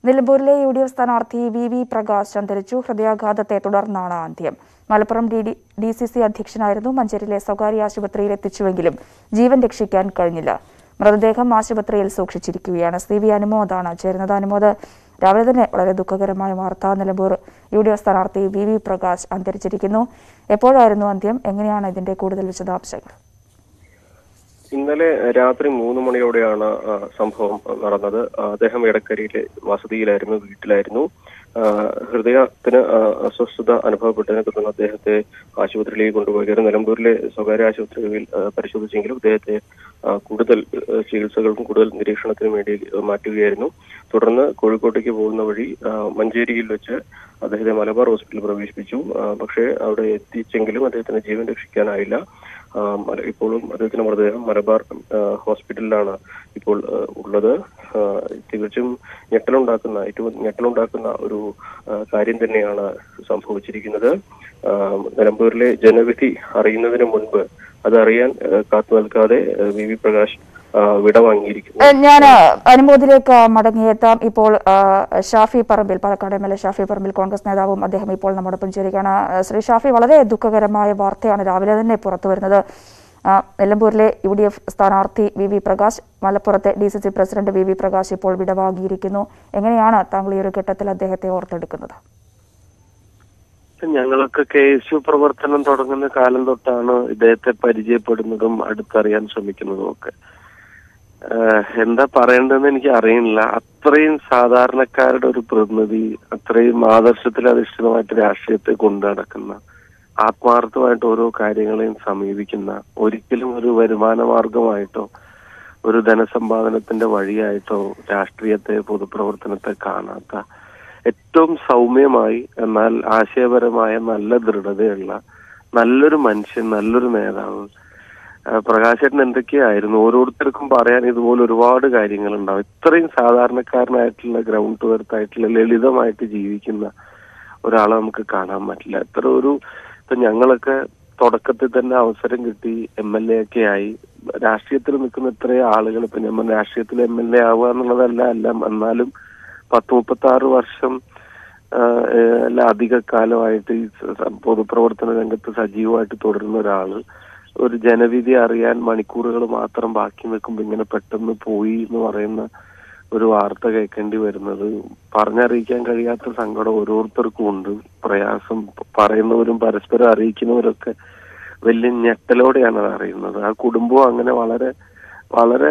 നിലമ്പൂരിലെ U D F സ്ഥാനാർത്ഥി V V Prakash അന്തരിച്ചു ഹൃദയാഘാതത്തെ തുടർന്നാണ് അന്ത്യം Malappuram D D D C C അധ്യക്ഷനായിരുന്നു മഞ്ചേരിയിലെ സ്വകാര്യ ആശുപത്രിയിൽ എത്തിച്ചുവെങ്കിലും ജീവൻ രക്ഷിക്കാൻ കഴിഞ്ഞില്ല മൃതദേഹം ആശുപത്രിയിൽ സൂക്ഷിച്ചിരിക്കുകയാണ് സി വി അനുമോദാണ് ചേരുന്നത് അനുമോദ് രാവിലെ തന്നെ വളരെ ദുഃഖകരമായ വാർത്ത നിലമ്പൂർ യു ഡി എഫ് സ്ഥാനാർത്ഥി വി വി പ്രകാശ് അന്തരിച്ചിരിക്കുന്നു എപ്പോഴായിരുന്നു അന്ത്യം എങ്ങനെയാണ് ഇതിന്റെ കൂടുതൽ വിശദാംശങ്ങൾ ഇന്നലെ രാത്രി മൂന്ന് മണിയോടെയാണ് ആ, സംഭവം നടന്നത് ആ, അദ്ദേഹം എടക്കരയിലെ വസതിയിലായിരുന്നു വീട്ടിലായിരുന്നു ആ, ഹൃദയത്തിന് ആ, അസ്വസ്ഥത അനുഭവപ്പെട്ടതിനെ തുടർന്ന് അദ്ദേഹത്തെ ആശുപത്രിയിലേക്ക് കൊണ്ടുപോവുകയായിരുന്നു നിലമ്പൂരിലെ സ്വകാര്യ ആശുപത്രികളിൽ ആ, പരിശോധിച്ചെങ്കിലും അദ്ദേഹത്തെ ആ, കൂടുതൽ ആ, ചികിത്സകൾക്കും കൂടുതൽ നിരീക്ഷണത്തിനും വേണ്ടി ആ, മാറ്റുകയായിരുന്നു തുടർന്ന് കോഴിക്കോട്ടേക്ക് പോകുന്ന വഴി ആ, മഞ്ചേരിയിൽ വെച്ച് അദ്ദേഹത്തെ മലബാർ ഹോസ്പിറ്റലിൽ പ്രവേശിപ്പിച്ചു ആ, പക്ഷേ അവിടെ എത്തിച്ചെങ്കിലും അദ്ദേഹത്തിന് ജീവൻ രക്ഷിക്കാനായില്ല ആ, മല- ഇപ്പോഴും അദ്ദേഹത്തിന്റെ മൃതദേഹം മലബാർ ആ, ഹോസ്പിറ്റലിലാണ് ഇപ്പോൾ ആ, ഉള്ളത് ആ, തികച്ചും ഞെട്ടലുണ്ടാക്കുന്ന ഏറ്റവും ഞെട്ടലുണ്ടാക്കുന്ന ഒരു ആ, കാര്യം തന്നെയാണ് സംഭവിച്ചിരിക്കുന്നത് ആ, നിലമ്പൂരിലെ ജനവിധി അറിയുന്നതിന് മുൻപ് അതറിയാൻ ആ, കാത്തു നിൽക്കാതെ ആ, വി വി പ്രകാശ് ആ, വിടവാങ്ങിയിരിക്കുന്നു ഞാൻ അനുമോദിലേക്ക് മടങ്ങിയെത്താം ഇപ്പോൾ ആ, Shafi Parambil Palakkad M L A Shafi Parambil Congress നേതാവും അദ്ദേഹം ഇപ്പോൾ നമ്മോടൊപ്പം ചേരുകയാണ് ആ, ശ്രീ ഷാഫി വളരെ ദുഃഖകരമായ വാർത്തയാണ് രാവിലെ തന്നെ പുറത്തു വരുന്നത് ആ, നിലമ്പൂരിലെ യു ഡി എഫ് സ്ഥാനാർത്ഥി വി വി പ്രകാശ് മലപ്പുറത്തെ D C C president V V Prakash ഇപ്പോൾ വിടവാങ്ങിയിരിക്കുന്നു എങ്ങനെയാണ് താങ്കൾ ഈ ഒരു ഘട്ടത്തിൽ അദ്ദേഹത്തെ ഓർത്തെടുക്കുന്നത് ഞങ്ങളൊക്കെ കെ എസ് യു പ്രവർത്തനം തുടങ്ങുന്ന കാലം തൊട്ടാണ് ഇദ്ദേഹത്തെ പരിചയപ്പെടുന്നതും അടുത്തറിയാൻ ശ്രമിക്കുന്നതും ഒക്കെ ആഹ് എന്താ പറയേണ്ടതെന്ന് എനിക്ക് അറിയില്ല അത്രയും സാധാരണക്കാരുടെ ഒരു പ്രതിനിധി അത്രയും ആദർശത്തിൽ അധിഷ്ഠിതമായിട്ട് രാഷ്ട്രീയത്തെ കൊണ്ടു നടക്കുന്ന ആത്മാർത്ഥമായിട്ട് ഓരോ കാര്യങ്ങളെയും സമീപിക്കുന്ന ഒരിക്കലും ഒരു വരുമാന മാർഗമായിട്ടോ ഒരു ധനസമ്പാദനത്തിന്റെ വഴിയായിട്ടോ രാഷ്ട്രീയത്തെ പൊതുപ്രവർത്തനത്തെ കാണാത്ത ഏറ്റവും സൗമ്യമായി എന്നാൽ ആശയപരമായ നല്ല ദൃഢതയുള്ള നല്ലൊരു മനുഷ്യൻ നല്ലൊരു നേതാവ് ആ, പ്രകാശേട്ടൻ എന്തൊക്കെയായിരുന്നു ഓരോരുത്തർക്കും പറയാൻ ഇതുപോലെ ഒരുപാട് കാര്യങ്ങളുണ്ടാവും ഇത്രയും സാധാരണക്കാരനായിട്ടുള്ള ഗ്രൗണ്ട് വെർത്ത് ആയിട്ടുള്ള ലളിതമായിട്ട് ജീവിക്കുന്ന ഒരാളെ നമുക്ക് കാണാൻ പറ്റില്ല എത്ര ഒരു ഇപ്പൊ ഞങ്ങളൊക്കെ തുടക്കത്തിൽ തന്നെ അവസരം കിട്ടി എം എൽ എ ഒക്കെ ആയി രാഷ്ട്രീയത്തിൽ നിൽക്കുന്ന ഇത്രയും ആളുകൾ ഇപ്പൊ നമ്മൾ രാഷ്ട്രീയത്തിൽ എം എൽ എ ആവുക എന്നുള്ളതല്ല അല്ല എന്നാലും പത്ത് മുപ്പത്തി ആറ് വർഷം ആഹ് ഏഹ് അല്ല അധിക കാലമായിട്ട് ഈ സ- സ- പൊതുപ്രവർത്തന രംഗത്ത് സജീവമായിട്ട് തുടരുന്ന ഒരാള് ഒരു ജനവിധി അറിയാൻ മണിക്കൂറുകൾ മാത്രം ബാക്കി നിൽക്കുമ്പോൾ ഇങ്ങനെ പെട്ടെന്ന് പോയി എന്ന് പറയുന്ന ഒരു വാർത്ത കേൾക്കേണ്ടി വരുന്നത് പറഞ്ഞറിയിക്കാൻ കഴിയാത്ത സങ്കടം ഓരോരുത്തർക്കും ഉണ്ട് പ്രയാസം പ- പറയുന്നവരും പരസ്പരം അറിയിക്കുന്നവരൊക്കെ വലിയ ഞെട്ടലോടെയാണ് അത് അറിയുന്നത് ആ കുടുംബവും അങ്ങനെ വളരെ വളരെ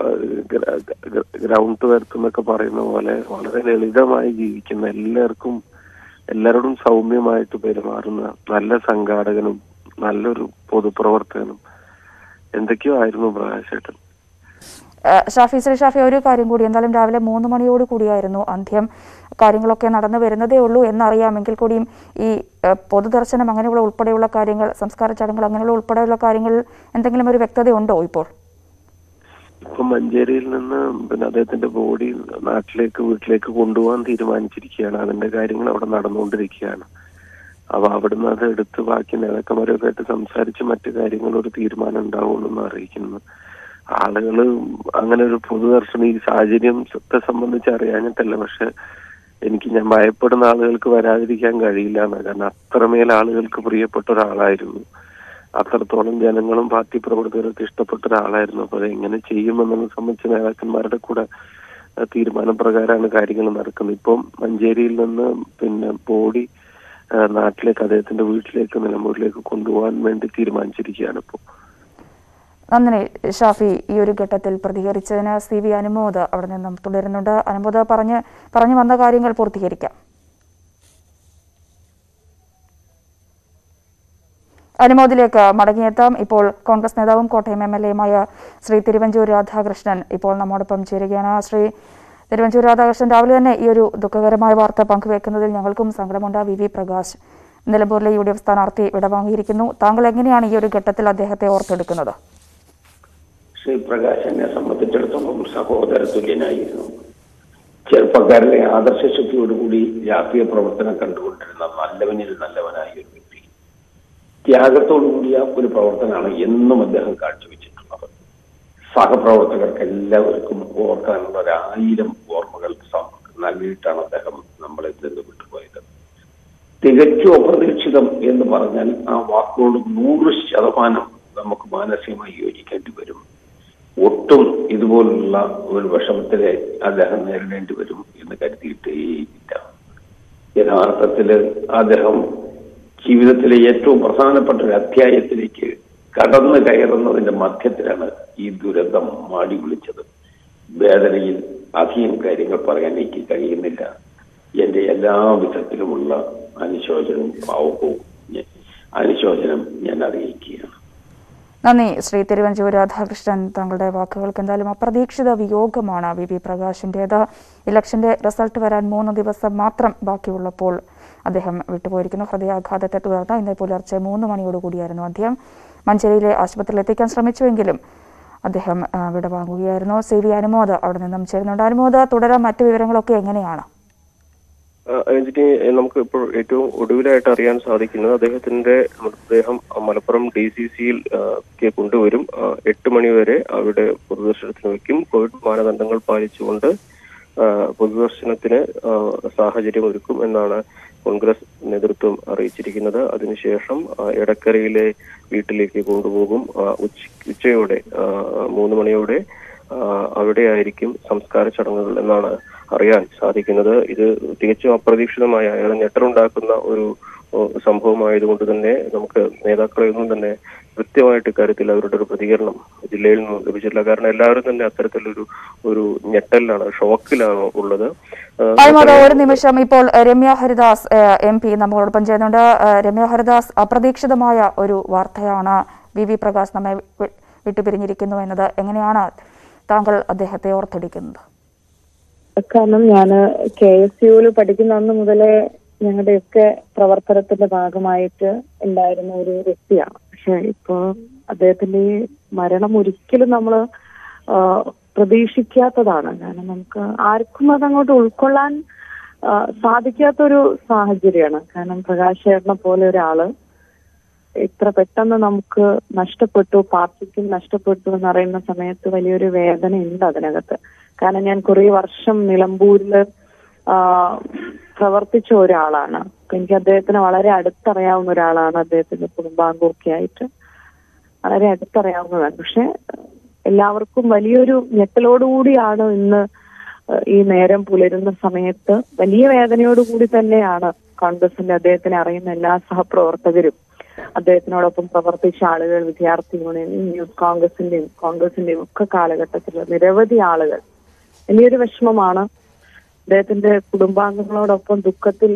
ഗ്രൗണ്ട് വെർത്ത് എന്നൊക്കെ പറയുന്ന പോലെ വളരെ ലളിതമായി ജീവിക്കുന്ന എല്ലാവർക്കും എല്ലാവരോടും സൗമ്യമായിട്ട് പെരുമാറുന്ന നല്ല സംഘാടകനും നല്ലൊരു പൊതുപ്രവർത്തകനും എന്തൊക്കെയോ ആയിരുന്നു പ്രകാശേട്ടൻ ആ, ഷാഫി ശ്രീ ഷാഫി ഒരു കാര്യം കൂടി എന്തായാലും രാവിലെ മൂന്ന് മണിയോട് കൂടിയായിരുന്നു അന്ത്യം കാര്യങ്ങളൊക്കെ നടന്നു വരുന്നതേ ഉള്ളൂ എന്നറിയാമെങ്കിൽ കൂടിയും ഈ ആ, പൊതുദർശനം അങ്ങനെയുള്ള ഉൾപ്പെടെയുള്ള കാര്യങ്ങൾ സംസ്കാര ചടങ്ങുകൾ അങ്ങനെയുള്ള ഉൾപ്പെടെയുള്ള കാര്യങ്ങളിൽ എന്തെങ്കിലും ഒരു വ്യക്തതയുണ്ടോ ഇപ്പോൾ ഇപ്പൊ മഞ്ചേരിയിൽ നിന്ന് പിന്നെ അദ്ദേഹത്തിന്റെ ബോഡി നാട്ടിലേക്ക് വീട്ടിലേക്ക് കൊണ്ടുപോകാൻ തീരുമാനിച്ചിരിക്കുകയാണ് അതിന്റെ കാര്യങ്ങൾ അവിടെ നടന്നുകൊണ്ടിരിക്കുകയാണ് അപ്പൊ അവിടുന്ന് അത് എടുത്ത് ബാക്കി നേതാക്കന്മാരൊക്കെ ആയിട്ട് സംസാരിച്ച് മറ്റു കാര്യങ്ങൾ ഒരു തീരുമാനം ഉണ്ടാവുമെന്ന് അറിയിക്കുന്നു ആളുകള് അങ്ങനെ ഒരു പൊതുദർശനം ഈ സാഹചര്യത്തെ സംബന്ധിച്ച് അറിയാഞ്ഞിട്ടല്ല പക്ഷെ എനിക്ക് ഞാൻ ഭയപ്പെടുന്ന ആളുകൾക്ക് വരാതിരിക്കാൻ കഴിയില്ല എന്ന് കാരണം അത്രമേൽ ആളുകൾക്ക് പ്രിയപ്പെട്ട ഒരാളായിരുന്നു അത്രത്തോളം ജനങ്ങളും പാർട്ടി പ്രവർത്തകരൊക്കെ ഇഷ്ടപ്പെട്ട ഒരാളായിരുന്നു അപ്പൊ അത് എങ്ങനെ ചെയ്യുമെന്നത് സംബന്ധിച്ച് നേതാക്കന്മാരുടെ കൂടെ ആ, തീരുമാനപ്രകാരമാണ് കാര്യങ്ങൾ നടക്കുന്നത് ഇപ്പം മഞ്ചേരിയിൽ നിന്ന് പിന്നെ ബോഡി ആ, നാട്ടിലേക്ക് അദ്ദേഹത്തിന്റെ വീട്ടിലേക്ക് നിലമ്പൂരിലേക്ക് കൊണ്ടുപോകാൻ വേണ്ടി തീരുമാനിച്ചിരിക്കുകയാണ് ഇപ്പോൾ നന്ദി ഷാഫി ഈ ഒരു ഘട്ടത്തിൽ പ്രതികരിച്ചതിന് സി വി അനുമോദ് അവിടെ നിന്നും തുടരുന്നുണ്ട് അനുമോദ് പറഞ്ഞ് പറഞ്ഞു വന്ന കാര്യങ്ങൾ പൂർത്തീകരിക്കാം അനുമോദിലേക്ക് മടങ്ങിയെത്താം ഇപ്പോൾ കോൺഗ്രസ് നേതാവും കോട്ടയം എം എൽ എയുമായ ശ്രീ തിരുവഞ്ചൂർ രാധാകൃഷ്ണൻ ഇപ്പോൾ നമ്മോടൊപ്പം ചേരുകയാണ് ശ്രീ തിരുവഞ്ചൂർ രാധാകൃഷ്ണൻ രാവിലെ തന്നെ ഈ ഒരു ദുഃഖകരമായ വാർത്ത പങ്കുവെക്കുന്നതിൽ ഞങ്ങൾക്കും സങ്കടമുണ്ട് വി വി പ്രകാശ് നിലമ്പൂരിലെ യു ഡി എഫ് സ്ഥാനാർത്ഥി വിടവാങ്ങിയിരിക്കുന്നു താങ്കൾ എങ്ങനെയാണ് ഈ ഒരു ഘട്ടത്തിൽ അദ്ദേഹത്തെ ഓർത്തെടുക്കുന്നത് ശ്രീ പ്രകാശ് എന്നെ സംബന്ധിച്ചിടത്തോളം സഹോദര തുല്യനായിരുന്നു ചെറുപ്പക്കാരനെ ആദർശശക്തിയോടുകൂടി രാഷ്ട്രീയ പ്രവർത്തനം കണ്ടുകൊണ്ടിരുന്ന നല്ലവനിൽ നല്ലവനായ ഒരു വ്യക്തി ത്യാഗത്തോടു കൂടിയ ഒരു പ്രവർത്തനമാണ് എന്നും അദ്ദേഹം കാഴ്ചവെച്ചിട്ടുള്ളത് സഹപ്രവർത്തകർക്ക് എല്ലാവർക്കും ഓർക്കാനുള്ള ഒരായിരം ഓർമ്മകൾ സം- നൽകി നൽകിയിട്ടാണ് അദ്ദേഹം നമ്മളിൽ നിന്ന് വിട്ടുപോയത് തികച്ചും അപ്രതീക്ഷിതം എന്ന് പറഞ്ഞാൽ ആ വാക്കുകളോട് നൂറ് ശതമാനം നമുക്ക് മാനസികമായി യോജിക്കേണ്ടി വരും ഒട്ടും ഇതുപോലുള്ള ഒരു വിഷമത്തിലെ അദ്ദേഹം നേരിടേണ്ടി വരും എന്ന് കരുതിയിട്ടേയില്ല യഥാർത്ഥത്തില് അദ്ദേഹം ജീവിതത്തിലെ ഏറ്റവും പ്രധാനപ്പെട്ട ഒരു അധ്യായത്തിലേക്ക് കടന്നു കയറുന്നതിന്റെ മധ്യത്തിലാണ് ഈ ദുരന്തം മാടി വിളിച്ചത് വേദനയിൽ അധികം കാര്യങ്ങൾ പറയാൻ എനിക്ക് കഴിയുന്നില്ല എന്റെ എല്ലാ വിധത്തിലുമുള്ള അനുശോചനവും ഭാവവും ഞാൻ- അനുശോചനം ഞാൻ അറിയിക്കുകയാണ് നന്ദി ശ്രീ തിരുവഞ്ചൂർ രാധാകൃഷ്ണൻ താങ്കളുടെ വാക്കുകൾക്ക് എന്തായാലും അപ്രതീക്ഷിത വിയോഗമാണ് വി വി പ്രകാശിൻ്റേത് ഇലക്ഷന്റെ റിസൾട്ട് വരാൻ മൂന്ന് ദിവസം മാത്രം ബാക്കിയുള്ളപ്പോൾ അദ്ദേഹം വിട്ടുപോയിരിക്കുന്നു ഹൃദയാഘാതത്തെ തുടർന്ന് ഇന്ന് പുലർച്ചെ മൂന്ന് മണിയോടുകൂടിയായിരുന്നു അദ്ദേഹം മഞ്ചേരിയിലെ ആശുപത്രിയിൽ എത്തിക്കാൻ ശ്രമിച്ചുവെങ്കിലും അദ്ദേഹം ആ, വിടവാങ്ങുകയായിരുന്നു സി വി അനുമോദ് അവിടെ നിന്നും ചേരുന്നുണ്ട് അനുമോദ് തുടരാൻ മറ്റു വിവരങ്ങളൊക്കെ എങ്ങനെയാണ് ആ, രഞ്ജിനി നമുക്ക് ഇപ്പോൾ ഏറ്റവും ഒടുവിലായിട്ട് അറിയാൻ സാധിക്കുന്നത് അദ്ദേഹത്തിന്റെ മൃതദേഹം മലപ്പുറം ഡി സി സിയിൽ കൊണ്ടുവരും ആ, എട്ട് മണിവരെ അവിടെ പൊതുദർശനത്തിന് വയ്ക്കും കോവിഡ് മാനദണ്ഡങ്ങൾ പാലിച്ചുകൊണ്ട് ആ, പൊതുദർശനത്തിന് ആ, സാഹചര്യം ഒരുക്കും എന്നാണ് കോൺഗ്രസ് നേതൃത്വം അറിയിച്ചിരിക്കുന്നത് അതിനുശേഷം ആ, എടക്കരയിലെ വീട്ടിലേക്ക് കൊണ്ടുപോകും ആ, ഉച്ച ഉച്ചയോടെ ആ, മൂന്ന് മണിയോടെ ആ, അവിടെയായിരിക്കും സംസ്കാര ചടങ്ങുകൾ എന്നാണ് അറിയാൻ സാധിക്കുന്നത് ഇത് തികച്ചും അപ്രതീക്ഷിതമായ ഏറെ ഞെട്ടലുണ്ടാക്കുന്ന ഒരു ഓ, സംഭവമായതുകൊണ്ട് തന്നെ നമുക്ക് നേതാക്കളെയൊന്നും തന്നെ കൃത്യമായിട്ട് ഇക്കാര്യത്തിൽ അവരുടെ ഒരു പ്രതികരണം ജില്ലയിൽ നിന്നും ലഭിച്ചിട്ടില്ല കാരണം എല്ലാവരും തന്നെ അത്തരത്തിലൊരു ഒരു ഞെട്ടലിലാണ് ഷോക്കിലാണ് ഉള്ളത് ആ, അനുമോദ് ഒരു നിമിഷം ഇപ്പോൾ എ, രമ്യ ഹരിദാസ് എം പി നമ്മളോടൊപ്പം ചെയ്യുന്നുണ്ട് എ, രമ്യ ഹരിദാസ് അപ്രതീക്ഷിതമായ ഒരു വാർത്തയാണ് വി വി പ്രകാശ് നമ്മെ വി- വിട്ടുപിരിഞ്ഞിരിക്കുന്നു എന്നത് എങ്ങനെയാണ് താങ്കൾ അദ്ദേഹത്തെ ഓർത്തെടുക്കുന്നത് കാരണം ഞാൻ കെ എസ് യുവിൽ പഠിക്കുന്ന അന്ന് മുതലേ ഞങ്ങളുടെയൊക്കെ പ്രവർത്തനത്തിന്റെ ഭാഗമായിട്ട് ഉണ്ടായിരുന്ന ഒരു വ്യക്തിയാണ് പക്ഷെ ഇപ്പൊ അദ്ദേഹത്തിന്റെ ഈ മരണം ഒരിക്കലും നമ്മൾ പ്രതീക്ഷിക്കാത്തതാണ് കാരണം നമുക്ക് ആർക്കും അതങ്ങോട്ട് ഉൾക്കൊള്ളാൻ ആ, സാധിക്കാത്തൊരു സാഹചര്യമാണ് കാരണം പ്രകാശ് ചേട്ടനെ പോലെ ഒരാള് ഇത്ര പെട്ടെന്ന് നമുക്ക് നഷ്ടപ്പെട്ടു പാർട്ടിക്കും നഷ്ടപ്പെട്ടു എന്ന് അറിയുന്ന സമയത്ത് വലിയൊരു വേദന ഉണ്ട് അതിനകത്ത് കാരണം ഞാൻ കുറെ വർഷം നിലമ്പൂരില് ആ, പ്രവർത്തിച്ച ഒരാളാണ് അപ്പൊ എനിക്ക് അദ്ദേഹത്തിന് വളരെ അടുത്തറിയാവുന്ന ഒരാളാണ് അദ്ദേഹത്തിന്റെ കുടുംബാംഗമൊക്കെ ആയിട്ട് വളരെ അടുത്തറിയാവുന്നതാണ് പക്ഷെ എല്ലാവർക്കും വലിയൊരു ഞെട്ടലോടുകൂടിയാണ് ഇന്ന് ഈ നേരം പുലരുന്ന സമയത്ത് വലിയ വേദനയോടുകൂടി തന്നെയാണ് കോൺഗ്രസിന്റെ അദ്ദേഹത്തിനെ അറിയുന്ന എല്ലാ സഹപ്രവർത്തകരും അദ്ദേഹത്തിനോടൊപ്പം പ്രവർത്തിച്ച ആളുകൾ വിദ്യാർത്ഥി യൂണിയൻ യൂത്ത് കോൺഗ്രസിന്റെയും കോൺഗ്രസിന്റെയും ഒക്കെ കാലഘട്ടത്തിൽ നിരവധി ആളുകൾ വലിയൊരു വിഷമമാണ് അദ്ദേഹത്തിന്റെ കുടുംബാംഗങ്ങളോടൊപ്പം ദുഃഖത്തിൽ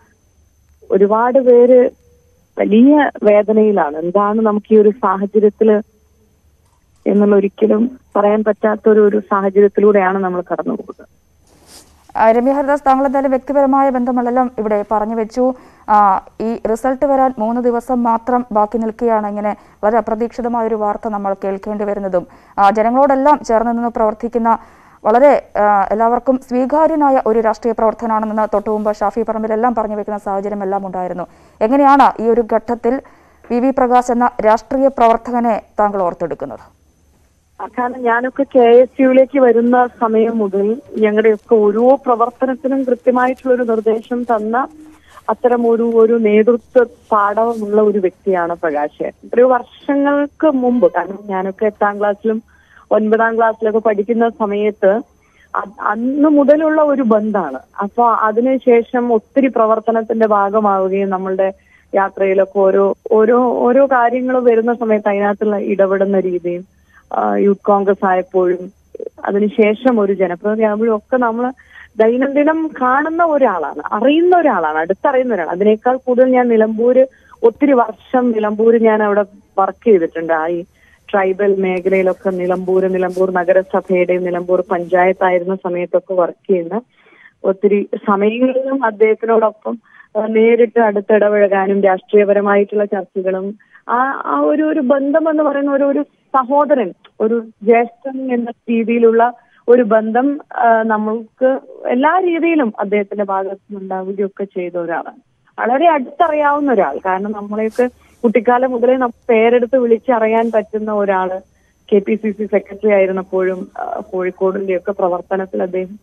ഒരുപാട് പേര് വലിയ വേദനയിലാണ് എന്താണ് നമുക്ക് ഈ ഒരു സാഹചര്യത്തില് എന്നുള്ള ഒരിക്കലും പറയാൻ പറ്റാത്ത ഒരു ഒരു സാഹചര്യത്തിലൂടെയാണ് നമ്മൾ കടന്നു പോകുന്നത് ആ, രമ്യ ഹരിദാസ് താങ്കൾ എന്തായാലും വ്യക്തിപരമായ ബന്ധങ്ങളെല്ലാം ഇവിടെ പറഞ്ഞു വെച്ചു ആ, ഈ റിസൾട്ട് വരാൻ മൂന്ന് ദിവസം മാത്രം ബാക്കി നിൽക്കുകയാണ് ഇങ്ങനെ വളരെ അപ്രതീക്ഷിതമായ ഒരു വാർത്ത നമ്മൾ കേൾക്കേണ്ടി വരുന്നതും ആ, ജനങ്ങളോടെല്ലാം ചേർന്ന് നിന്ന് പ്രവർത്തിക്കുന്ന വളരെ ആ, എല്ലാവർക്കും സ്വീകാര്യനായ ഒരു രാഷ്ട്രീയ പ്രവർത്തനാണെന്ന് തൊട്ടു മുമ്പ് ഷാഫി പറമ്പിലെല്ലാം പറഞ്ഞു വെക്കുന്ന സാഹചര്യം എല്ലാം ഉണ്ടായിരുന്നു എങ്ങനെയാണ് ഈ ഒരു ഘട്ടത്തിൽ വി വി പ്രകാശ് എന്ന രാഷ്ട്രീയ പ്രവർത്തകനെ താങ്കൾ ഓർത്തെടുക്കുന്നത് കാരണം ഞാനൊക്കെ കെ എസ് യുവിലേക്ക് വരുന്ന സമയം മുതൽ ഞങ്ങളുടെയൊക്കെ ഓരോ പ്രവർത്തനത്തിനും കൃത്യമായിട്ടുള്ള ഒരു നിർദ്ദേശം തന്ന അത്തരം ഒരു ഒരു നേതൃത്വ പാഠമുള്ള ഒരു വ്യക്തിയാണ് പ്രകാശ് എത്രയോ വർഷങ്ങൾക്ക് മുമ്പ് കാരണം ഞാനൊക്കെ എട്ടാം ക്ലാസ്സിലും ഒൻപതാം ക്ലാസ്സിലൊക്കെ പഠിക്കുന്ന സമയത്ത് അ- അന്ന് മുതലുള്ള ഒരു ബന്ധമാണ് അപ്പൊ അതിനുശേഷം ഒത്തിരി പ്രവർത്തനത്തിന്റെ ഭാഗമാവുകയും നമ്മളുടെ യാത്രയിലൊക്കെ ഓരോ ഓരോ ഓരോ കാര്യങ്ങൾ വരുന്ന സമയത്ത് അതിനകത്തുള്ള ഇടപെടുന്ന രീതിയും ആ, യൂത്ത് കോൺഗ്രസ് ആയപ്പോഴും അതിനുശേഷം ഒരു ജനപ്രതിനിധിയാകുമ്പോഴും ഒക്കെ നമ്മൾ ദൈനംദിനം കാണുന്ന ഒരാളാണ് അറിയുന്ന ഒരാളാണ് അടുത്തറിയുന്ന ഒരാളാണ് അതിനേക്കാൾ കൂടുതൽ ഞാൻ നിലമ്പൂര് ഒത്തിരി വർഷം നിലമ്പൂര് ഞാൻ അവിടെ വർക്ക് ചെയ്തിട്ടുണ്ട് ആ ഈ ട്രൈബൽ മേഖലയിലൊക്കെ നിലമ്പൂര് നിലമ്പൂർ നഗരസഭയുടെ നിലമ്പൂർ പഞ്ചായത്തായിരുന്ന സമയത്തൊക്കെ വർക്ക് ചെയ്യുന്ന ഒത്തിരി സമയങ്ങളിലും അദ്ദേഹത്തിനോടൊപ്പം ആ, നേരിട്ട് അടുത്തിടപഴകാനും രാഷ്ട്രീയപരമായിട്ടുള്ള ചർച്ചകളും ആ ആ ഒരു ഒരു ബന്ധം എന്ന് പറയുന്ന ഒരു ഒരു സഹോദരൻ ഒരു ജ്യേഷ്ഠൻ എന്ന രീതിയിലുള്ള ഒരു ബന്ധം ആ, നമ്മൾക്ക് എല്ലാ രീതിയിലും അദ്ദേഹത്തിന്റെ ഭാഗത്തു നിന്നുണ്ടാവുകയൊക്കെ ചെയ്ത ഒരാളാണ് വളരെ അടുത്തറിയാവുന്ന ഒരാൾ കാരണം നമ്മളെയൊക്കെ കുട്ടിക്കാലം മുതലേ നമുക്ക് പേരെടുത്ത് വിളിച്ചറിയാൻ പറ്റുന്ന ഒരാള് K P C C secretary ആയിരുന്നപ്പോഴും ആ, കോഴിക്കോടിന്റെ ഒക്കെ പ്രവർത്തനത്തിൽ അദ്ദേഹം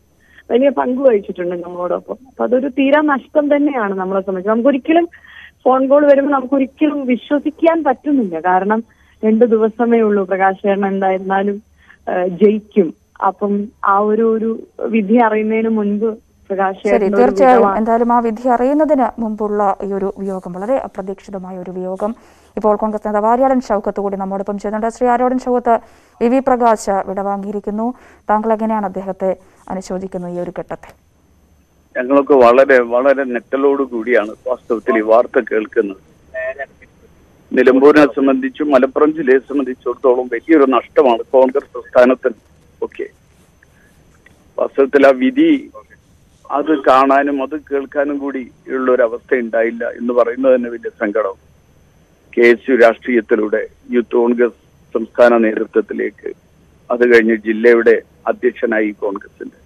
വലിയ പങ്ക് വഹിച്ചിട്ടുണ്ട് നമ്മളോടൊപ്പം അപ്പൊ അതൊരു തീരാ നഷ്ടം തന്നെയാണ് നമ്മളെ സംബന്ധിച്ച് നമുക്കൊരിക്കലും ഫോൺ കോൾ വരുമ്പോൾ നമുക്കൊരിക്കലും വിശ്വസിക്കാൻ പറ്റുന്നില്ല കാരണം രണ്ടു ദിവസമേ ഉള്ളൂ പ്രകാശേട്ടൻ എന്തായിരുന്നാലും ആ, ജയിക്കും അപ്പം ആ ഒരു ഒരു വിധി അറിയുന്നതിന് മുൻപ് ശരി പ്രകാശേട്ടൻ്റെ ഒരു തീർച്ചയായും വിധവാ- എന്തായാലും ആ വിധി അറിയുന്നതിന് മുമ്പുള്ള ഈ ഒരു വിയോഗം വളരെ അപ്രതീക്ഷിതമായ ഒരു വിയോഗം ഇപ്പോൾ കോൺഗ്രസ് നേതാവ് ആര്യാടൻ ഷൗക്കത്ത് കൂടി നമ്മോടൊപ്പം ചെയ്യുന്നുണ്ട് ശ്രീ ആര്യാടൻ ഷൗക്കത്ത് വി വി പ്രകാശ് വിടവാങ്ങിയിരിക്കുന്നു താങ്കൾ എങ്ങനെയാണ് അദ്ദേഹത്തെ അനുശോചിക്കുന്നത് ഈ ഒരു ഘട്ടത്തെ ഞങ്ങളൊക്കെ വളരെ വളരെ നെറ്റലോട് കൂടിയാണ് വാസ്തവത്തിൽ ഈ വാർത്ത കേൾക്കുന്നത് നിലമ്പൂരിനെ സംബന്ധിച്ചും മലപ്പുറം ജില്ലയെ സംബന്ധിച്ചിടത്തോളം വലിയൊരു നഷ്ടമാണ് കോൺഗ്രസ് പ്രസ്ഥാനത്തിന് ഒക്കെ വാസ്തവത്തിൽ ആ വിധി അത് കാണാനും അത് കേൾക്കാനും കൂടി ഉള്ള ഒരു അവസ്ഥ ഉണ്ടായില്ല എന്ന് പറയുന്നത് തന്നെ വലിയ സങ്കടം കെ എസ് യു രാഷ്ട്രീയത്തിലൂടെ യൂത്ത് കോൺഗ്രസ് സംസ്ഥാന നേതൃത്വത്തിലേക്ക് അത് കഴിഞ്ഞ് ജില്ലയുടെ അധ്യക്ഷനായി കോൺഗ്രസിന്റെ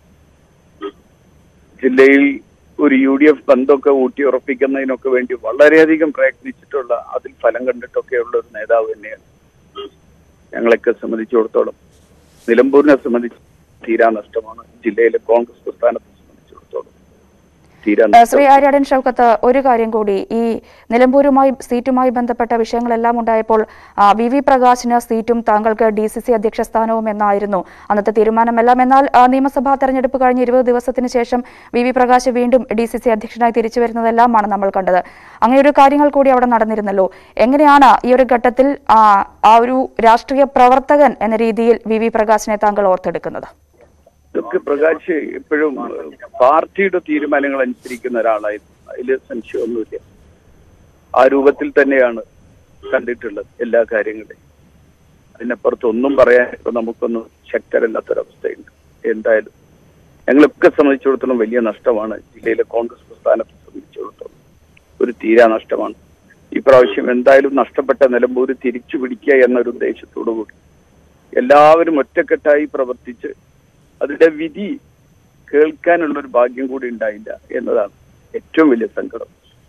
ജില്ലയിൽ ഒരു യു ഡി എഫ് ബന്ധമൊക്കെ ഊട്ടി ഉറപ്പിക്കുന്നതിനൊക്കെ വേണ്ടി വളരെയധികം പ്രയത്നിച്ചിട്ടുള്ള അതിൽ ഫലം കണ്ടിട്ടൊക്കെയുള്ള ഒരു നേതാവ് തന്നെയാണ് ഞങ്ങളെയൊക്കെ സംബന്ധിച്ചിടത്തോളം നിലമ്പൂരിനെ സംബന്ധിച്ച് തീരാ നഷ്ടമാണ് ജില്ലയിലെ കോൺഗ്രസ് പ്രസ്ഥാനത്തെ സംബന്ധിച്ചിടത്തോളം തീരാ ഏഹ് ശ്രീ നഷ്ടം ആര്യാടൻ ഷൗക്കത്ത് ഒരു കാര്യം കൂടി ഈ നിലമ്പൂരുമായി സീറ്റുമായി ബന്ധപ്പെട്ട വിഷയങ്ങളെല്ലാം ഉണ്ടായപ്പോൾ ആ, വി വി പ്രകാശിന് സീറ്റും താങ്കൾക്ക് ഡി സി സി അധ്യക്ഷ സ്ഥാനവും എന്നായിരുന്നു അന്നത്തെ തീരുമാനമെല്ലാം എന്നാൽ ആ, നിയമസഭാ തെരഞ്ഞെടുപ്പ് കഴിഞ്ഞ് ഇരുപത് ദിവസത്തിന് ശേഷം വി വി പ്രകാശ് വീണ്ടും ഡി സി സി അധ്യക്ഷനായി തിരിച്ചു വരുന്നതെല്ലാമാണ് നമ്മൾ കണ്ടത് അങ്ങനെ ഒരു കാര്യങ്ങൾ കൂടി അവിടെ നടന്നിരുന്നല്ലോ എങ്ങനെയാണ് ഈ ഒരു ഘട്ടത്തിൽ ആ, ആ ഒരു രാഷ്ട്രീയ പ്രവർത്തകൻ എന്ന രീതിയിൽ വി വി പ്രകാശിനെ താങ്കൾ ഓർത്തെടുക്കുന്നത് ഇതൊക്കെ പ്രകാശ് എപ്പോഴും പാർട്ടിയുടെ തീരുമാനങ്ങൾ അനുസരിക്കുന്ന ഒരാളായിരുന്നു അതിൽ സംശയമൊന്നുമില്ല ആ രൂപത്തിൽ തന്നെയാണ് കണ്ടിട്ടുള്ളത് എല്ലാ കാര്യങ്ങളെയും അതിനപ്പുറത്ത് ഒന്നും പറയാൻ ഇപ്പൊ നമുക്കൊന്നും ശക്തരല്ലാത്തൊരവസ്ഥയുണ്ട് എന്തായാലും ഞങ്ങളൊക്കെ സംബന്ധിച്ചിടത്തോളം വലിയ നഷ്ടമാണ് ജില്ലയിലെ കോൺഗ്രസ് പ്രസ്ഥാനത്തെ സംബന്ധിച്ചിടത്തോളം ഒരു തീരാ നഷ്ടമാണ് ഈ പ്രാവശ്യം എന്തായാലും നഷ്ടപ്പെട്ട നിലമ്പൂര് തിരിച്ചു പിടിക്കുക എന്നൊരു ഉദ്ദേശത്തോടു കൂടി എല്ലാവരും ഒറ്റക്കെട്ടായി പ്രവർത്തിച്ച് അതിന്റെ വിധി കേൾക്കാനുള്ള ഒരു ഭാഗ്യം കൂടി ഉണ്ടായില്ല എന്നതാണ് ഏറ്റവും വലിയ സങ്കടം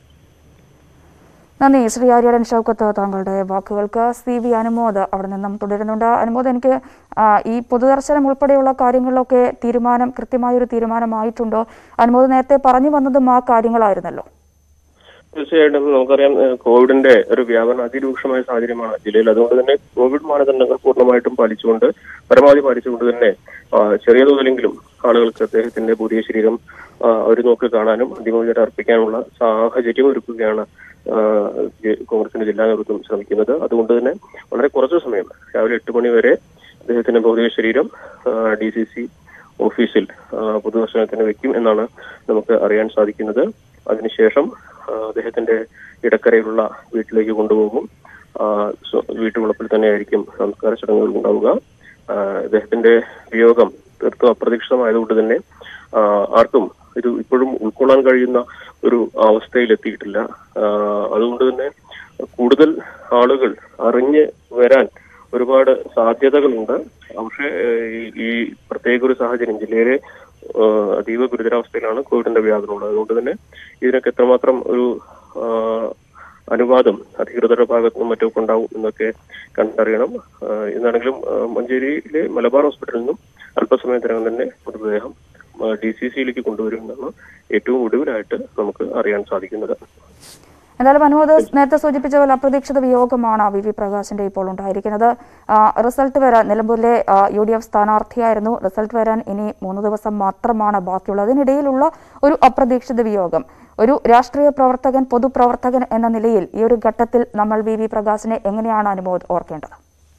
നന്ദി ശ്രീ ആര്യാടൻ ഷൗക്കത്ത് താങ്കളുടെ വാക്കുകൾക്ക് സി വി അനുമോദ് അവിടെ നിന്നും തുടരുന്നുണ്ട് അനുമോദ് എനിക്ക് ആ, ഈ പൊതുദർശനം ഉൾപ്പെടെയുള്ള കാര്യങ്ങളിലൊക്കെ തീരുമാനം കൃത്യമായൊരു തീരുമാനമായിട്ടുണ്ടോ അനുമോദ് നേരത്തെ പറഞ്ഞു വന്നതും ആ കാര്യങ്ങളായിരുന്നല്ലോ തീർച്ചയായിട്ടും നമുക്കറിയാം ഏഹ് കോവിഡിന്റെ ഒരു വ്യാപനം അതിരൂക്ഷമായ സാഹചര്യമാണ് ജില്ലയിൽ അതുകൊണ്ട് തന്നെ കോവിഡ് മാനദണ്ഡങ്ങൾ പൂർണ്ണമായിട്ടും പാലിച്ചുകൊണ്ട് പരമാവധി പാലിച്ചുകൊണ്ട് തന്നെ ആ, ചെറിയ തോതിലെങ്കിലും ആളുകൾക്ക് അദ്ദേഹത്തിന്റെ പുതിയ ശരീരം ആ, ഒരു നോക്ക് കാണാനും അന്തിമോചനം അർപ്പിക്കാനുള്ള സാഹചര്യം ഒരുക്കുകയാണ് ആ, ജെ- കോൺഗ്രസിന്റെ ജില്ലാ നേതൃത്വം ശ്രമിക്കുന്നത് അതുകൊണ്ട് തന്നെ വളരെ കുറച്ച് സമയം രാവിലെ എട്ട് മണി വരെ അദ്ദേഹത്തിന്റെ ഭൗതിക ശരീരം ഡി സി സി ഓഫീസിൽ ആ, പൊതുദർശനത്തിന് വെക്കും എന്നാണ് നമുക്ക് അറിയാൻ സാധിക്കുന്നത് അതിനുശേഷം ആ, അദ്ദേഹത്തിന്റെ ഇടക്കരയിലുള്ള വീട്ടിലേക്ക് കൊണ്ടുപോകും ആ, സ്വ- വീട്ടുവളപ്പിൽ തന്നെയായിരിക്കും സംസ്കാര ചടങ്ങുകൾ ഉണ്ടാവുക ആ, അദ്ദേഹത്തിന്റെ വിയോഗം തീർത്തും അപ്രതീക്ഷിതമായതുകൊണ്ട് തന്നെ ആ, ആർക്കും ഇത് ഇപ്പോഴും ഉൾക്കൊള്ളാൻ കഴിയുന്ന ഒരു അവസ്ഥയിൽ എത്തിയിട്ടില്ല ആ, അതുകൊണ്ട് തന്നെ കൂടുതൽ ആളുകൾ അറിഞ്ഞ് വരാൻ ഒരുപാട് സാധ്യതകളുണ്ട് പക്ഷേ ഏഹ്, ഈ- ഈ പ്രത്യേക ഒരു സാഹചര്യം ജില്ലയിലെ ഏഹ്, അതീവ ഗുരുതരാവസ്ഥയിലാണ് കോവിഡിന്റെ വ്യാപനമുള്ളത് അതുകൊണ്ട് തന്നെ ഇതിനൊക്കെ എത്രമാത്രം ഒരു ആഹ്, അനുവാദം അധികൃതരുടെ ഭാഗത്തു നിന്നും മറ്റൊക്കെ ഉണ്ടാവും എന്നൊക്കെ കണ്ടറിയണം ആഹ്, എന്നാണെങ്കിലും ആഹ്, മഞ്ചേരിയിലെ മലബാർ ഹോസ്പിറ്റലിൽ നിന്നും അല്പസമയത്തിനകം തന്നെ മൃതദേഹം ഡി സി സിയിലേക്ക് കൊണ്ടുവരുമെന്നാണ് ഏറ്റവും ഒടുവിലായിട്ട് നമുക്ക് അറിയാൻ സാധിക്കുന്നത് എന്തായാലും അനുമോദ് നേരത്തെ സൂചിപ്പിച്ച പോലെ അപ്രതീക്ഷിത വിയോഗമാണ് വി വി പ്രകാശിന്റെ ഇപ്പോൾ ഉണ്ടായിരിക്കുന്നത് ആ, റിസൾട്ട് വരാൻ നിലമ്പൂരിലെ ആ, യു ഡി എഫ് സ്ഥാനാർത്ഥിയായിരുന്നു റിസൾട്ട് വരാൻ ഇനി മൂന്ന് ദിവസം മാത്രമാണ് ബാക്കിയുള്ളത് അതിനിടയിലുള്ള ഒരു അപ്രതീക്ഷിത വിയോഗം ഒരു രാഷ്ട്രീയ പ്രവർത്തകൻ പൊതുപ്രവർത്തകൻ എന്ന നിലയിൽ ഈ ഒരു ഘട്ടത്തിൽ നമ്മൾ വി വി പ്രകാശിനെ എങ്ങനെയാണ് അനുമോദ് ഓർക്കേണ്ടത്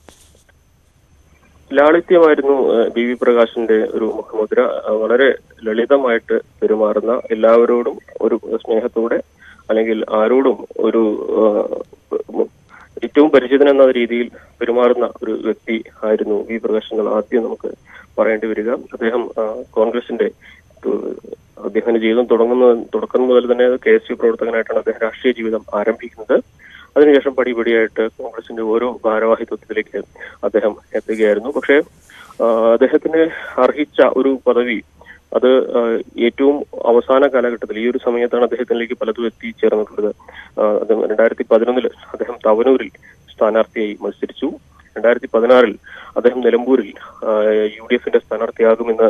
ലാളിത്യമായിരുന്നു ഏഹ്, ബി വി പ്രകാശിന്റെ ഒരു മുഖമുദ്ര ഏഹ്, വളരെ ലളിതമായിട്ട് പെരുമാറുന്ന എല്ലാവരോടും ഒരു സ്നേഹത്തോടെ അല്ലെങ്കിൽ ആരോടും ഒരു ഏഹ്, ഏറ്റവും പരിചിതൻ എന്ന രീതിയിൽ പെരുമാറുന്ന ഒരു വ്യക്തി ആയിരുന്നു വി പ്രകാശ് എന്നുള്ള ആദ്യം നമുക്ക് പറയേണ്ടി വരിക അദ്ദേഹം ആ, കോൺഗ്രസിന്റെ ഏഹ്, അദ്ദേഹത്തിന്റെ ജീവിതം തുടങ്ങുന്ന തുടക്കം മുതൽ തന്നെ കെ എസ് യു പ്രവർത്തകനായിട്ടാണ് അദ്ദേഹം രാഷ്ട്രീയ ജീവിതം ആരംഭിക്കുന്നത് അതിനുശേഷം പടിപടിയായിട്ട് കോൺഗ്രസിന്റെ ഓരോ ഭാരവാഹിത്വത്തിലേക്ക് അദ്ദേഹം എത്തുകയായിരുന്നു പക്ഷേ ആ, അദ്ദേഹത്തിന് അർഹിച്ച ഒരു പദവി അത് ആ, ഏറ്റവും അവസാന കാലഘട്ടത്തിൽ ഈ ഒരു സമയത്താണ് അദ്ദേഹത്തിലേക്ക് പലതും എത്തിച്ചേർന്നിട്ടുള്ളത് ആ, അദ്ദേഹം രണ്ടായിരത്തി പതിനൊന്നില് അദ്ദേഹം തവനൂരിൽ സ്ഥാനാർത്ഥിയായി മത്സരിച്ചു രണ്ടായിരത്തി പതിനാറിൽ അദ്ദേഹം നിലമ്പൂരിൽ യു ഡി എഫിന്റെ സ്ഥാനാർത്ഥിയാകുമെന്ന്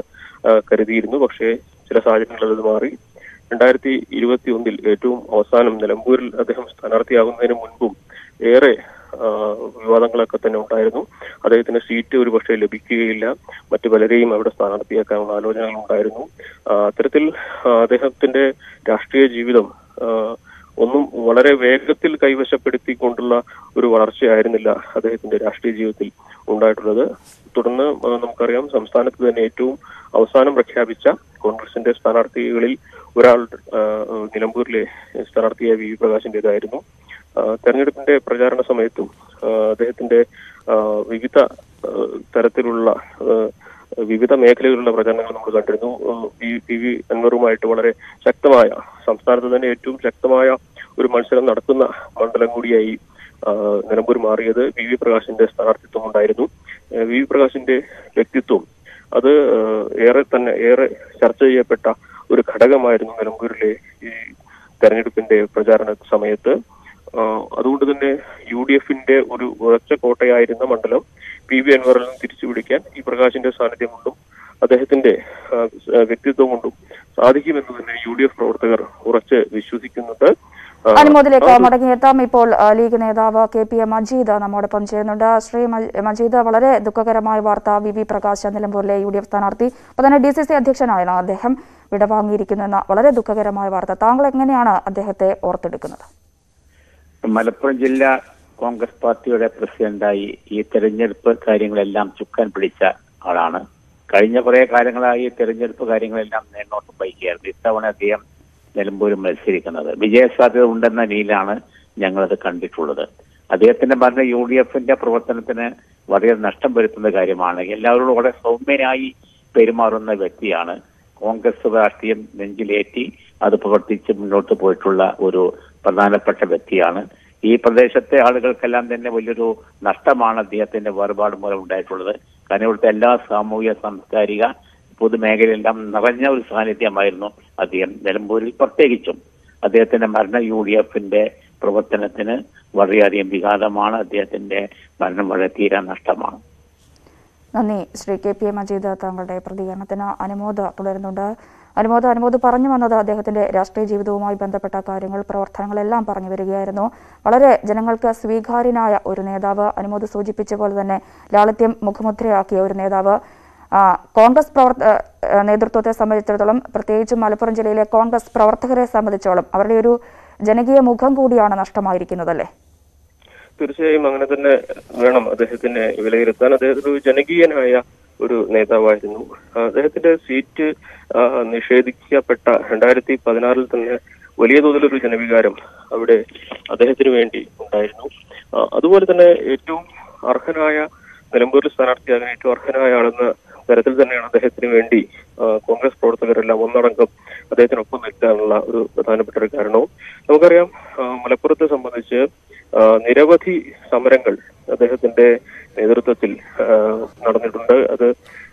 ആ, കരുതിയിരുന്നു പക്ഷേ ചില സാഹചര്യങ്ങളിൽ അത് മാറി രണ്ടായിരത്തി ഇരുപത്തി ഒന്നിൽ ഏറ്റവും അവസാനം നിലമ്പൂരിൽ അദ്ദേഹം സ്ഥാനാർത്ഥിയാകുന്നതിന് മുൻപും ഏറെ ആ, വിവാദങ്ങളൊക്കെ തന്നെ ഉണ്ടായിരുന്നു അദ്ദേഹത്തിന് സീറ്റ് ഒരു പക്ഷേ ലഭിക്കുകയില്ല മറ്റു പലരെയും അവിടെ സ്ഥാനാർത്ഥിയാക്കാനുള്ള ആലോചനകൾ ഉണ്ടായിരുന്നു ആ, അത്തരത്തിൽ ആ, അദ്ദേഹത്തിന്റെ രാഷ്ട്രീയ ജീവിതം ആ, ഒന്നും വളരെ വേഗത്തിൽ കൈവശപ്പെടുത്തിക്കൊണ്ടുള്ള ഒരു വളർച്ചയായിരുന്നില്ല അദ്ദേഹത്തിന്റെ രാഷ്ട്രീയ ജീവിതത്തിൽ ഉണ്ടായിട്ടുള്ളത് തുടർന്ന് ആ, നമുക്കറിയാം സംസ്ഥാനത്ത് തന്നെ ഏറ്റവും അവസാനം പ്രഖ്യാപിച്ച കോൺഗ്രസിന്റെ സ്ഥാനാർത്ഥികളിൽ ഒരാൾ ആ, നിലമ്പൂരിലെ സ്ഥാനാർത്ഥിയായ വി വി പ്രകാശിന്റേതായിരുന്നു ആ, തെരഞ്ഞെടുപ്പിന്റെ പ്രചാരണ സമയത്തും ആ, അദ്ദേഹത്തിന്റെ ആ, വിവിധ ആ, തരത്തിലുള്ള ആ, വിവിധ മേഖലകളിലുള്ള പ്രചരണങ്ങൾ നമ്മൾ കണ്ടിരുന്നു ആ, പി പി വി അൻവറുമായിട്ട് വളരെ ശക്തമായ സംസ്ഥാനത്ത് തന്നെ ഏറ്റവും ശക്തമായ ഒരു മത്സരം നടക്കുന്ന മണ്ഡലം കൂടിയായി ആ, നിലമ്പൂർ മാറിയത് വി വി പ്രകാശിന്റെ സ്ഥാനാർത്ഥിത്വം ഉണ്ടായിരുന്നു ആ, വി വി പ്രകാശിന്റെ വ്യക്തിത്വം അത് ആ, ഏറെ തന്നെ ഏറെ ചർച്ച ചെയ്യപ്പെട്ട ഒരു ഘടകമായിരുന്നു നിലമ്പൂരിലെ ഈ തെരഞ്ഞെടുപ്പിന്റെ പ്രചാരണ സമയത്ത് ആ, അതുകൊണ്ട് തന്നെ യു ഡി എഫിന്റെ ഒരു ഉറച്ച കോട്ടയായിരുന്ന മണ്ഡലം പി വി അൻവറിൽ നിന്ന് തിരിച്ചു പിടിക്കാൻ ഈ പ്രകാശിന്റെ സാന്നിധ്യം കൊണ്ടും അദ്ദേഹത്തിന്റെ ആ, സ്- വ്യക്തിത്വം കൊണ്ടും സാധിക്കുമെന്ന് തന്നെ യു ഡി എഫ് പ്രവർത്തകർ ഉറച്ച് വിശ്വസിക്കുന്നുണ്ട് ആ, അനുമോദിലേക്ക് ആ ഒരു- മടങ്ങിയെത്താം ഇപ്പോൾ ആ, ലീഗ് നേതാവ് കെ പി എ മജീദ് നമ്മോടൊപ്പം ചേരുന്നുണ്ട് ശ്രീ മജ- മജീദ് വളരെ ദുഃഖകരമായ വാർത്ത വി വി പ്രകാശ് നിലമ്പൂരിലെ യു ഡി എഫ് സ്ഥാനാർത്ഥി അപ്പോൾ തന്നെ ഡി സി സി അധ്യക്ഷനായാണ് അദ്ദേഹം വിടവാങ്ങിയിരിക്കുന്നെന്ന വളരെ ദുഃഖകരമായ വാർത്ത താങ്കൾ എങ്ങനെയാണ് അദ്ദേഹത്തെ ഓർത്തെടുക്കുന്നത് മലപ്പുറം ജില്ലാ കോൺഗ്രസ് പാർട്ടിയുടെ പ്രസിഡന്റായി ഈ തെരഞ്ഞെടുപ്പ് കാര്യങ്ങളെല്ലാം ചുക്കാൻ പിടിച്ച ആളാണ് കഴിഞ്ഞ കുറെ കാലങ്ങളായി തെരഞ്ഞെടുപ്പ് കാര്യങ്ങളെല്ലാം നേരിട്ടോട്ട് വഹിക്കുകയായിരുന്നു ഇത്തവണ അദ്ദേഹം നിലമ്പൂരിൽ മത്സരിക്കുന്നത് വിജയസാധ്യത ഉണ്ടെന്ന രീതിയിലാണ് ഞങ്ങളത് കണ്ടിട്ടുള്ളത് അദ്ദേഹത്തിന്റെ മരണം യു ഡി എഫിന്റെ പ്രവർത്തനത്തിന് വളരെ നഷ്ടം വരുത്തുന്ന കാര്യമാണ് എല്ലാവരോടും വളരെ സൗമ്യനായി പെരുമാറുന്ന വ്യക്തിയാണ് കോൺഗ്രസ് രാഷ്ട്രീയം നെഞ്ചിലേറ്റി അത് പ്രവർത്തിച്ച് മുന്നോട്ട് പോയിട്ടുള്ള ഒരു പ്രധാനപ്പെട്ട വ്യക്തിയാണ് ഈ പ്രദേശത്തെ ആളുകൾക്കെല്ലാം തന്നെ വലിയൊരു നഷ്ടമാണ് അദ്ദേഹത്തിന്റെ വേർപാട് മൂലം ഉണ്ടായിട്ടുള്ളത് കാരണം ഇവിടുത്തെ എല്ലാ സാമൂഹിക സാംസ്കാരിക പൊതുമേഖലയെല്ലാം നിറഞ്ഞ ഒരു സാന്നിധ്യമായിരുന്നു അദ്ദേഹം നിലമ്പൂരിൽ പ്രത്യേകിച്ചും അദ്ദേഹത്തിന്റെ മരണം യു ഡി എഫിന്റെ പ്രവർത്തനത്തിന് വളരെയധികം വിഘാതമാണ് അദ്ദേഹത്തിന്റെ മരണം വളരെ തീരാ നഷ്ടമാണ് നന്ദി Shri K P A Majeed താങ്കളുടെ പ്രതികരണത്തിന് അനുമോദ് തുടരുന്നുണ്ട് അനുമോദ് അനുമോദ് പറഞ്ഞു വന്നത് അദ്ദേഹത്തിന്റെ രാഷ്ട്രീയ ജീവിതവുമായി ബന്ധപ്പെട്ട കാര്യങ്ങൾ പ്രവർത്തനങ്ങളെല്ലാം പറഞ്ഞു വരികയായിരുന്നു വളരെ ജനങ്ങൾക്ക് സ്വീകാര്യനായ ഒരു നേതാവ് അനുമോദ് സൂചിപ്പിച്ച പോലെ തന്നെ ലാളിത്യം മുഖമുദ്രയാക്കിയ ഒരു നേതാവ് ആ, കോൺഗ്രസ് പ്രവർത്ത ആ, നേതൃത്വത്തെ സംബന്ധിച്ചിടത്തോളം പ്രത്യേകിച്ചും മലപ്പുറം ജില്ലയിലെ കോൺഗ്രസ് പ്രവർത്തകരെ സംബന്ധിച്ചോളം അവരുടെ ഒരു ജനകീയ മുഖം കൂടിയാണ് നഷ്ടമായിരിക്കുന്നതല്ലേ തീർച്ചയായും അങ്ങനെ തന്നെ വേണം അദ്ദേഹത്തിനെ വിലയിരുത്താൻ അദ്ദേഹത്തിന് ഒരു ജനകീയനായ ഒരു നേതാവായിരുന്നു ആ, അദ്ദേഹത്തിന്റെ സീറ്റ് ആ, നിഷേധിക്കപ്പെട്ട രണ്ടായിരത്തി പതിനാറിൽ തന്നെ വലിയ തോതിലൊരു ജനവികാരം അവിടെ അദ്ദേഹത്തിന് വേണ്ടി ഉണ്ടായിരുന്നു ആ, അതുപോലെ തന്നെ ഏറ്റവും അർഹനായ നിലമ്പൂരിൽ സ്ഥാനാർത്ഥിയാകാൻ ഏറ്റവും അർഹനായ ആളെന്ന തരത്തിൽ തന്നെയാണ് അദ്ദേഹത്തിന് വേണ്ടി ആ, കോൺഗ്രസ് പ്രവർത്തകരെല്ലാം ഒന്നടങ്കം അദ്ദേഹത്തിനൊപ്പം നിൽക്കാനുള്ള ഒരു പ്രധാനപ്പെട്ട ഒരു കാരണവും നമുക്കറിയാം ആ, മലപ്പുറത്തെ സംബന്ധിച്ച് ആ, നിരവധി സമരങ്ങൾ അദ്ദേഹത്തിന്റെ നേതൃത്വത്തിൽ ആ, നടന്നിട്ടുണ്ട് അത്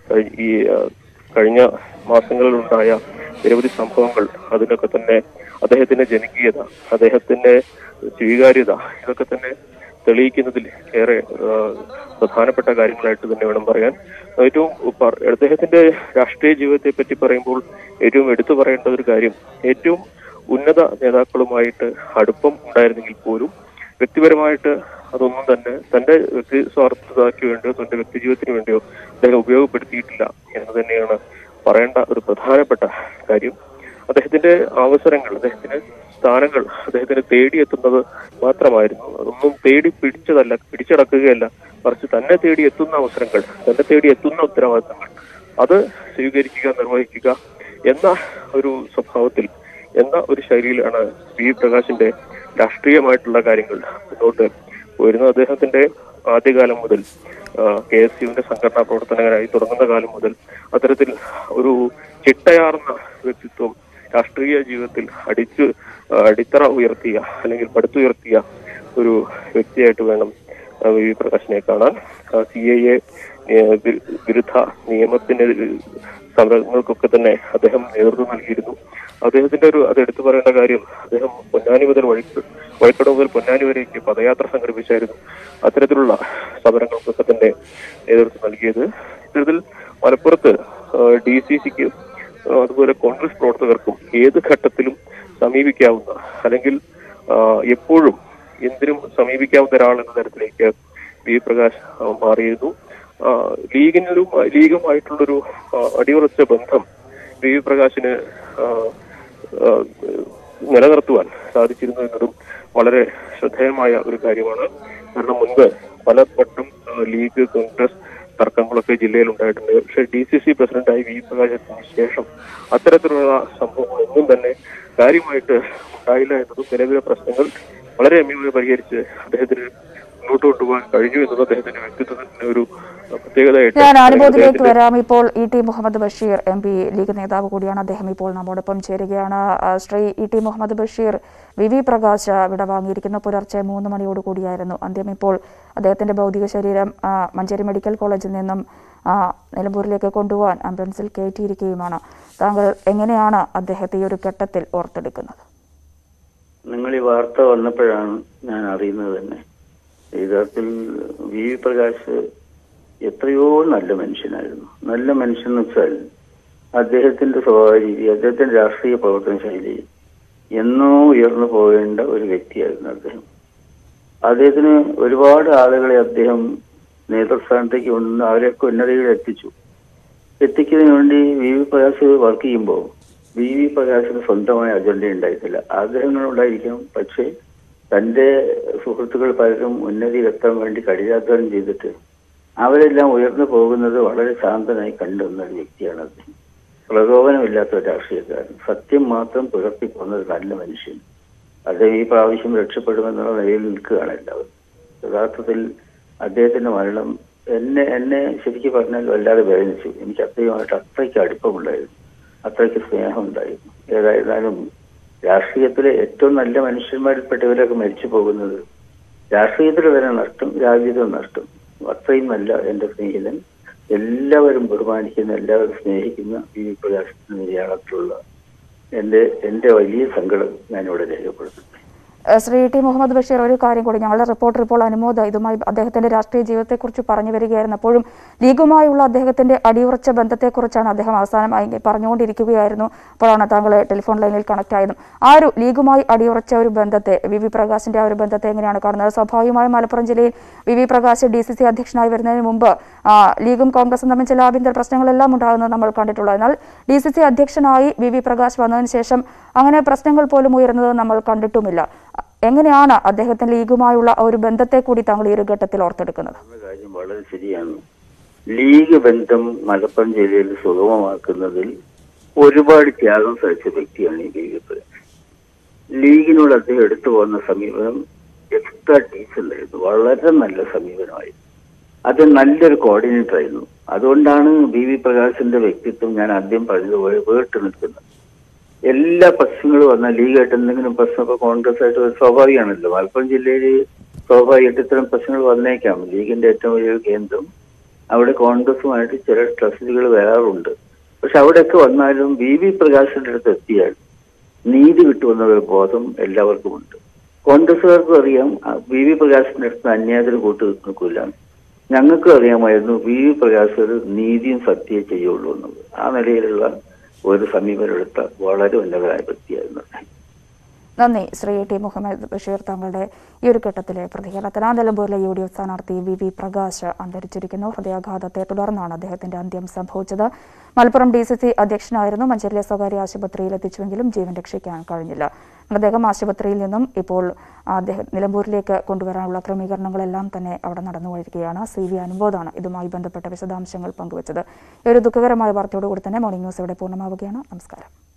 ഈ ആ, കഴിഞ്ഞ മാസങ്ങളിലുണ്ടായ നിരവധി സംഭവങ്ങൾ അതിനൊക്കെ തന്നെ അദ്ദേഹത്തിന്റെ ജനകീയത അദ്ദേഹത്തിന്റെ സ്വീകാര്യത ഇതൊക്കെ തന്നെ തെളിയിക്കുന്നതിൽ ഏറെ ആ, പ്രധാനപ്പെട്ട കാര്യങ്ങളായിട്ട് തന്നെ വേണം പറയാൻ ഏറ്റവും പർ- അദ്ദേഹത്തിന്റെ രാഷ്ട്രീയ ജീവിതത്തെ പറ്റി പറയുമ്പോൾ ഏറ്റവും എടുത്തു പറയേണ്ട ഒരു കാര്യം ഏറ്റവും ഉന്നത നേതാക്കളുമായിട്ട് അടുപ്പം ഉണ്ടായിരുന്നെങ്കിൽ പോലും വ്യക്തിപരമായിട്ട് അതൊന്നും തന്നെ തന്റെ വ്യക്തി സ്വാർത്ഥതയ്ക്ക് വേണ്ടിയോ തന്റെ വ്യക്തി ജീവിതത്തിന് വേണ്ടിയോ അദ്ദേഹം ഉപയോഗപ്പെടുത്തിയിട്ടില്ല എന്ന് തന്നെയാണ് പറയേണ്ട ഒരു പ്രധാനപ്പെട്ട കാര്യം അദ്ദേഹത്തിന്റെ അവസരങ്ങൾ അദ്ദേഹത്തിന് സ്ഥാനങ്ങൾ അദ്ദേഹത്തിന് തേടിയെത്തുന്നത് മാത്രമായിരുന്നു അതൊന്നും തേടി പിടിച്ചതല്ല പിടിച്ചടക്കുകയല്ല മറിച്ച് തന്നെ തേടി എത്തുന്ന അവസരങ്ങൾ തന്നെ തേടി എത്തുന്ന ഉത്തരവാദിത്തങ്ങൾ അത് സ്വീകരിക്കുക നിർവഹിക്കുക എന്ന ഒരു സ്വഭാവത്തിൽ എന്ന ഒരു ശൈലിയിലാണ് പി വി പ്രകാശിന്റെ രാഷ്ട്രീയമായിട്ടുള്ള കാര്യങ്ങൾ മുന്നോട്ട് പോയിരുന്നത് അദ്ദേഹത്തിന്റെ ആദ്യകാലം മുതൽ കെ എസ് യുവിന്റെ സംഘടനാ പ്രവർത്തനകരായി തുടങ്ങുന്ന കാലം മുതൽ അത്തരത്തിൽ ഒരു ചിട്ടയാർന്ന വ്യക്തിത്വം രാഷ്ട്രീയ ജീവിതത്തിൽ അടിച്ചു ആ, അടിത്തറ ഉയർത്തിയ അല്ലെങ്കിൽ പടുത്തുയർത്തിയ ഒരു വ്യക്തിയായിട്ട് വേണം ആ, വി വി പ്രകാശിനെ കാണാൻ സി ഐ എ വിരുദ്ധ നിയമത്തിന് സമരങ്ങൾക്കൊക്കെ തന്നെ അദ്ദേഹം നേതൃത്വം നൽകിയിരുന്നു അദ്ദേഹത്തിന്റെ ഒരു അത് എടുത്തു പറയേണ്ട കാര്യം അദ്ദേഹം പൊന്നാനി മുതൽ വഴിക്ക് വഴിക്കട മുതൽ പൊന്നാനി വരേക്ക് പദയാത്ര സംഘടിപ്പിച്ചായിരുന്നു അത്തരത്തിലുള്ള സമരങ്ങൾക്കൊക്കെ തന്നെ നേതൃത്വം നൽകിയത് ഇത്തരത്തിൽ മലപ്പുറത്ത് ഡി സി സിക്ക് അതുപോലെ കോൺഗ്രസ് പ്രവർത്തകർക്കും ഏത് ഘട്ടത്തിലും സമീപിക്കാവുന്ന അല്ലെങ്കിൽ ആ, എപ്പോഴും എന്തിനും സമീപിക്കാവുന്ന ഒരാൾ എന്ന തരത്തിലേക്ക് വി പ്രകാശ് ആ, മാറിയിരുന്നു ആ, ലീഗിനും ലീഗുമായിട്ടുള്ളൊരു ആ, അടിയുറച്ച ബന്ധം വി വി പ്രകാശിന് ആ, ആ, നിലനിർത്തുവാൻ സാധിച്ചിരുന്നു എന്നതും വളരെ ശ്രദ്ധേയമായ ഒരു കാര്യമാണ് കാരണം മുൻപ് പലവട്ടം ആ, ലീഗ് കോൺഗ്രസ് തർക്കങ്ങളൊക്കെ ജില്ലയിൽ ഉണ്ടായിട്ടുണ്ട് പക്ഷേ ഡി സി സി പ്രസിഡന്റായി വി പ്രകാശത്തിന് ശേഷം അത്തരത്തിലുള്ള സംഭവങ്ങളൊന്നും തന്നെ കാര്യമായിട്ട് ഉണ്ടായില്ല എന്നതും നിലവിലെ പ്രശ്നങ്ങൾ വളരെ രമ്യമായി പരിഹരിച്ച് അദ്ദേഹത്തിന് മുന്നോട്ട് കൊണ്ടുപോകാൻ കഴിഞ്ഞു എന്നത് അദ്ദേഹത്തിന്റെ വ്യക്തിത്വത്തിന്റെ ഒരു പ്രത്യേകതയായിട്ട് ഞാൻ അനുഭവത്തിലേക്ക് അദ്ദേഹത്തിന്റെ- വരാം ഇപ്പോൾ E T Muhammad Basheer M P league നേതാവ് കൂടിയാണ് അദ്ദേഹം ഇപ്പോൾ നമ്മോടൊപ്പം ചേരുകയാണ് ആ, Shri E T Muhammad Basheer V V Prakash വിടവാങ്ങിയിരിക്കുന്നു പുലർച്ചെ മൂന്ന് മണിയോട് കൂടിയായിരുന്നു അന്ത്യം ഇപ്പോൾ അദ്ദേഹത്തിന്റെ ഭൗതിക ശരീരം ആ, മഞ്ചേരി മെഡിക്കൽ കോളേജിൽ നിന്നും ആ, നിലമ്പൂരിലേക്ക് കൊണ്ടുപോകാൻ ആംബുലൻസിൽ കയറ്റിയിരിക്കുകയുമാണ് താങ്കൾ എങ്ങനെയാണ് അദ്ദേഹത്തെ ഈ ഒരു ഘട്ടത്തിൽ ഓർത്തെടുക്കുന്നത് നിങ്ങൾ ഈ വാർത്ത വന്നപ്പോഴാണ് ഞാൻ അറിയുന്നത് തന്നെ യഥാർത്ഥത്തിൽ വി വി പ്രകാശ് എത്രയോ നല്ല മനുഷ്യനായിരുന്നു നല്ല മനുഷ്യൻ എന്ന് വെച്ചാൽ അദ്ദേഹത്തിന്റെ സ്വഭാവ രീതി അദ്ദേഹത്തിന്റെ രാഷ്ട്രീയ പ്രവർത്തന ശൈലി എന്നോ ഉയർന്നു പോകേണ്ട ഒരു വ്യക്തിയായിരുന്നു അദ്ദേഹം അദ്ദേഹത്തിന് ഒരുപാട് ആളുകളെ അദ്ദേഹം നേതൃസ്ഥാനത്തേക്ക് കൊണ്ടുവന്ന് അവരെയൊക്കെ ഉന്നതിയിൽ എത്തിച്ചു എത്തിക്കുന്നതിന് വേണ്ടി വി വി പ്രകാശ് വർക്ക് ചെയ്യുമ്പോൾ വി വി പ്രകാശിന് സ്വന്തമായ അജണ്ട ഉണ്ടായിരുന്നില്ല ആഗ്രഹങ്ങളുണ്ടായിരിക്കണം പക്ഷേ തന്റെ സുഹൃത്തുക്കൾ പലരും ഉന്നതിയിലെത്താൻ വേണ്ടി കഠിനാധ്വാനം ചെയ്തിട്ട് അവരെല്ലാം ഉയർന്നു പോകുന്നത് വളരെ ശാന്തനായി കണ്ടുവന്ന ഒരു വ്യക്തിയാണ് അദ്ദേഹം പ്രകോപനമില്ലാത്ത ഒരു രാഷ്ട്രീയക്കാരൻ സത്യം മാത്രം പുലർത്തിപ്പോകുന്ന ഒരു നല്ല മനുഷ്യൻ അദ്ദേഹം ഈ പ്രാവശ്യം രക്ഷപ്പെടുമെന്നുള്ള നിലയിൽ നിൽക്കുകയാണ് എല്ലാവരും യഥാർത്ഥത്തിൽ അദ്ദേഹത്തിന്റെ മരണം എന്നെ എന്നെ ശരിക്കും പറഞ്ഞാൽ വല്ലാതെ വേദനിച്ചു എനിക്ക് അദ്ദേഹമായിട്ട് അത്രയ്ക്ക് അടുപ്പമുണ്ടായിരുന്നു അത്രയ്ക്ക് സ്നേഹമുണ്ടായിരുന്നു ഏതായിരുന്നാലും രാഷ്ട്രീയത്തിലെ ഏറ്റവും നല്ല മനുഷ്യന്മാരിൽപ്പെട്ടവരൊക്കെ മരിച്ചു പോകുന്നത് രാഷ്ട്രീയത്തിൽ വരെ നഷ്ടം രാജ്യത്തും നഷ്ടം അത്രയും നല്ല എന്റെ സ്നേഹിതൻ എല്ലാവരും ബഹുമാനിക്കുന്ന എല്ലാവരും സ്നേഹിക്കുന്ന വി വി പ്രകാശത്തിന്റെ നിര്യാണത്തിലുള്ള എന്റെ എന്റെ വലിയ സങ്കടം ഞാനിവിടെ രേഖപ്പെടുത്തുന്നു ഏഹ് ശ്രീ ടി മുഹമ്മദ് ബഷീർ ഒരു കാര്യം കൂടി ഞങ്ങളുടെ റിപ്പോർട്ടർ ഇപ്പോൾ അനുമോദ ഇതുമായി അദ്ദേഹത്തിന്റെ രാഷ്ട്രീയ ജീവിതത്തെക്കുറിച്ച് പറഞ്ഞു വരികയായിരുന്നു അപ്പോഴും ലീഗുമായുള്ള അദ്ദേഹത്തിന്റെ അടിയുറച്ച ബന്ധത്തെക്കുറിച്ചാണ് അദ്ദേഹം അവസാനമായി പറഞ്ഞുകൊണ്ടിരിക്കുകയായിരുന്നു അപ്പോഴാണ് താങ്കൾ ടെലിഫോൺ ലൈനിൽ കണക്ട് ആയതും ആ ഒരു ലീഗുമായി അടിയുറച്ച ഒരു ബന്ധത്തെ വി വി പ്രകാശിന്റെ ആ ഒരു ബന്ധത്തെ എങ്ങനെയാണ് കാണുന്നത് സ്വാഭാവികമായും മലപ്പുറം ജില്ലയിൽ V V Prakash D C C അധ്യക്ഷനായി വരുന്നതിന് മുമ്പ് ആ, ലീഗും കോൺഗ്രസും തമ്മിൽ ചില ആഭ്യന്തര പ്രശ്നങ്ങളെല്ലാം ഉണ്ടാകുന്നത് നമ്മൾ കണ്ടിട്ടുള്ളത് എന്നാൽ ഡി സി സി അധ്യക്ഷനായി വി വി പ്രകാശ് വന്നതിന് ശേഷം അങ്ങനെ പ്രശ്നങ്ങൾ പോലും ഉയരുന്നത് നമ്മൾ കണ്ടിട്ടുമില്ല എങ്ങനെയാണ് അദ്ദേഹത്തിന്റെ ലീഗുമായുള്ള ആ ഒരു ബന്ധത്തെ കൂടി താങ്കൾ ഈ ഒരു ഘട്ടത്തിൽ ഓർത്തെടുക്കുന്നത് എന്ന കാര്യം വളരെ ശരിയാണ് ലീഗ് ബന്ധം മലപ്പുറം ജില്ലയിൽ സുഗമമാക്കുന്നതിൽ ഒരുപാട് ത്യാഗം സഹിച്ച വ്യക്തിയാണ് ഈ ലീഗ് പ്രകാശ് ലീഗിനോട് അദ്ദേഹം എടുത്തു പോകുന്ന സമീപനം എക്സ്ട്രാ ഡീസലായിരുന്നു വളരെ നല്ല സമീപനമായിരുന്നു അത് നല്ലൊരു കോർഡിനേറ്റർ ആയിരുന്നു അതുകൊണ്ടാണ് ബി വി പ്രകാശിന്റെ വ്യക്തിത്വം ഞാൻ ആദ്യം പറഞ്ഞതുപോലെ വേറിട്ട് നിൽക്കുന്നത് എല്ലാ പ്രശ്നങ്ങളും വന്നാൽ ലീഗായിട്ട് എന്തെങ്കിലും പ്രശ്നം ഇപ്പൊ കോൺഗ്രസ് ആയിട്ട് ഒരു സ്വാഭാവികമാണല്ലോ മലപ്പുറം ജില്ലയിൽ സ്വാഭാവികമായിട്ട് ഇത്തരം പ്രശ്നങ്ങൾ വന്നേക്കാം ലീഗിന്റെ ഏറ്റവും വലിയൊരു കേന്ദ്രം അവിടെ കോൺഗ്രസുമായിട്ട് ചില ട്രസ്റ്റുകൾ വരാറുണ്ട് പക്ഷെ അവിടെയൊക്കെ വന്നാലും വി വി പ്രകാശിന്റെ അടുത്ത് എത്തിയാൽ നീതി കിട്ടുമെന്നുള്ള ബോധം എല്ലാവർക്കും ഉണ്ട് കോൺഗ്രസുകാർക്കും അറിയാം ആ, വി വി പ്രകാശിന്റെ അടുത്ത് അന്യായത്തിന് കൂട്ടു നിൽക്കില്ല ഞങ്ങൾക്കും അറിയാമായിരുന്നു വി വി പ്രകാശ് ഒരു നീതിയും സത്യം ചെയ്യുള്ളൂ എന്നുള്ളത് ആ നിലയിലുള്ള ഒരു സമീപനം എടുത്ത വളരെ ഉന്നതരായ വ്യക്തിയായിരുന്നു അദ്ദേഹം. നന്ദി ശ്രീ ടി മുഹമ്മദ് ബഷീർ താങ്കളുടെ ഈ ഒരു ഘട്ടത്തിലെ പ്രതികരണത്തിന് ആ നിലമ്പൂരിലെ യു ഡി എഫ് സ്ഥാനാർത്ഥി വി വി പ്രകാശ് അന്തരിച്ചിരിക്കുന്നു ഹൃദയാഘാതത്തെ തുടർന്നാണ് അദ്ദേഹത്തിന്റെ അന്ത്യം സംഭവിച്ചത് മലപ്പുറം ഡി സി സി അധ്യക്ഷനായിരുന്നു മഞ്ചേരിയിലെ സ്വകാര്യ ആശുപത്രിയിൽ എത്തിച്ചുവെങ്കിലും ജീവൻ രക്ഷിക്കാൻ കഴിഞ്ഞില്ല മൃതദേഹം ആശുപത്രിയിൽ നിന്നും ഇപ്പോൾ അദ്ദേഹം നിലമ്പൂരിലേക്ക് കൊണ്ടുവരാനുള്ള ക്രമീകരണങ്ങളെല്ലാം തന്നെ അവിടെ നടന്നു വരികയാണ് സി വി അനുബോധാണ് ഇതുമായി ബന്ധപ്പെട്ട വിശദാംശങ്ങൾ പങ്കുവച്ചത് ഈ ഒരു ദുഃഖകരമായ വാർത്തയോടുകൂടി തന്നെ മോർണിംഗ് ന്യൂസ് ഇവിടെ പൂർണ്ണമാവുകയാണ് നമസ്കാരം